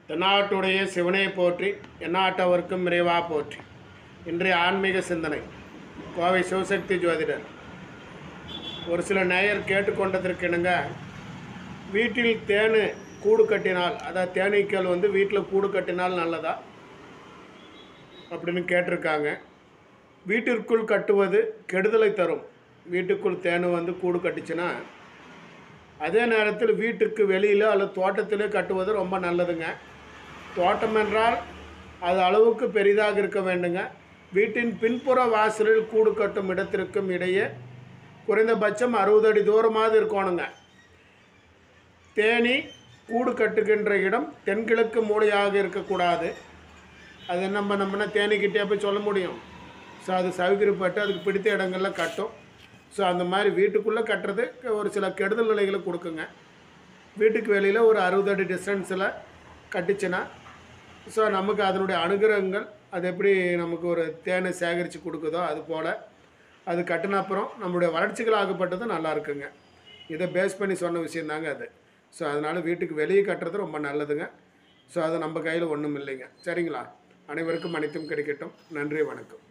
தென்னாட்டுடைய சிவனை போற்றி எந்நாட்டவர்க்கும் இறைவா போற்றி இன்றைய ஆன்மீக சிந்தனை கோவை சிவசக்தி ஜோதிடர் ஒரு சில நேயர் கேட்டுக்கொண்டதற்கிணங்க வீட்டில் தேனு கூடு கட்டினால் அதாவது தேனீக்கள் வந்து வீட்டில் கூடு கட்டினால் நல்லதா அப்படின்னு கேட்டிருக்காங்க வீட்டிற்குள் கட்டுவது கெடுதலை தரும் வீட்டுக்குள் தேனு வந்து கூடு கட்டுச்சுன்னா அதே நேரத்தில் வீட்டுக்கு வெளியில் அல்லது தோட்டத்திலே கட்டுவது ரொம்ப நல்லதுங்க தோட்டம் என்றால் அது அளவுக்கு பெரிதாக இருக்க வேண்டுங்க வீட்டின் பின்புற வாசலில் கூடு கட்டும் இடத்திற்கும் இடையே குறைந்தபட்சம் அறுபது அடி தூரமாவது இருக்கணுங்க தேனி கூடு கட்டுகின்ற இடம் தென்கிழக்கு மூலையாக இருக்கக்கூடாது அது நம்ம நம்மனா தேனிக்கிட்டே போய் சொல்ல முடியும் ஸோ அது சவுகரியப்பட்டு அதுக்கு பிடித்த இடங்கள்ல கட்டும் ஸோ அந்த மாதிரி வீட்டுக்குள்ளே கட்டுறது ஒரு சில கெடுதல் நிலைகளை கொடுக்குங்க வீட்டுக்கு வெளியில் ஒரு அறுபது அடி டிஸ்டன்ஸில் கட்டுச்சுன்னா ஸோ நமக்கு அதனுடைய அனுகிரகங்கள் அது எப்படி நமக்கு ஒரு தேனை சேகரித்து கொடுக்குதோ அது போல் அது கட்டின அப்புறம் நம்மளுடைய வளர்ச்சிகள் ஆகப்பட்டதும் நல்லா இருக்குங்க இதை பேஸ் பண்ணி சொன்ன விஷயந்தாங்க அது ஸோ அதனால் வீட்டுக்கு வெளியே கட்டுறது ரொம்ப நல்லதுங்க ஸோ அது நம்ம கையில் ஒன்றும் இல்லைங்க சரிங்களா அனைவருக்கும் அனைத்தும் கிடைக்கட்டும் நன்றி வணக்கம்